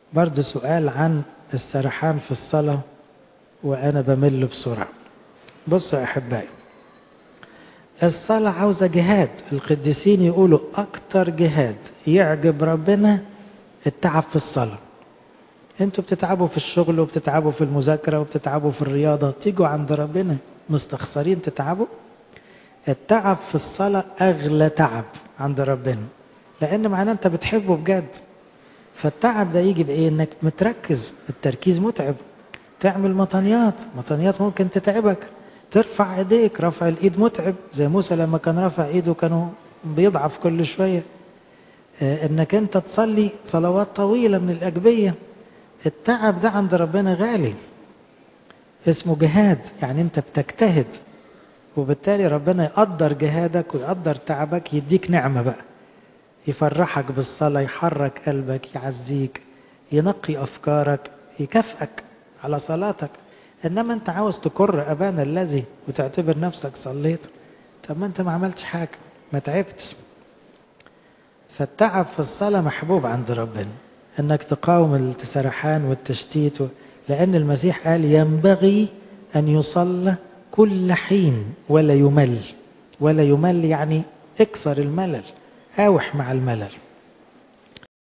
برضه سؤال عن السرحان في الصلاة وأنا بمل بسرعة بصوا يا أحبائي الصلاة عاوزة جهاد القديسين يقولوا أكتر جهاد يعجب ربنا التعب في الصلاة انتوا بتتعبوا في الشغل وبتتعبوا في المذاكرة وبتتعبوا في الرياضة تيجوا عند ربنا مستخسرين تتعبوا التعب في الصلاة أغلى تعب عند ربنا لأن معناه أنت بتحبه بجد فالتعب ده يجي بإيه إنك متركز التركيز متعب تعمل مطنيات مطنيات ممكن تتعبك ترفع ايديك رفع الايد متعب زي موسى لما كان رفع ايده كانوا بيضعف كل شويه انك انت تصلي صلوات طويله من الاجبيه التعب ده عند ربنا غالي اسمه جهاد يعني انت بتجتهد وبالتالي ربنا يقدر جهادك ويقدر تعبك يديك نعمه بقى يفرحك بالصلاه يحرك قلبك يعزيك ينقي افكارك يكافئك على صلاتك انما انت عاوز تكر ابانا الذي وتعتبر نفسك صليت طب ما انت ما عملتش حاجه ما تعبتش فالتعب في الصلاه محبوب عند ربنا انك تقاوم السرحان والتشتيت و... لان المسيح قال ينبغي ان يصلى كل حين ولا يمل ولا يمل يعني اكسر الملل اوح مع الملل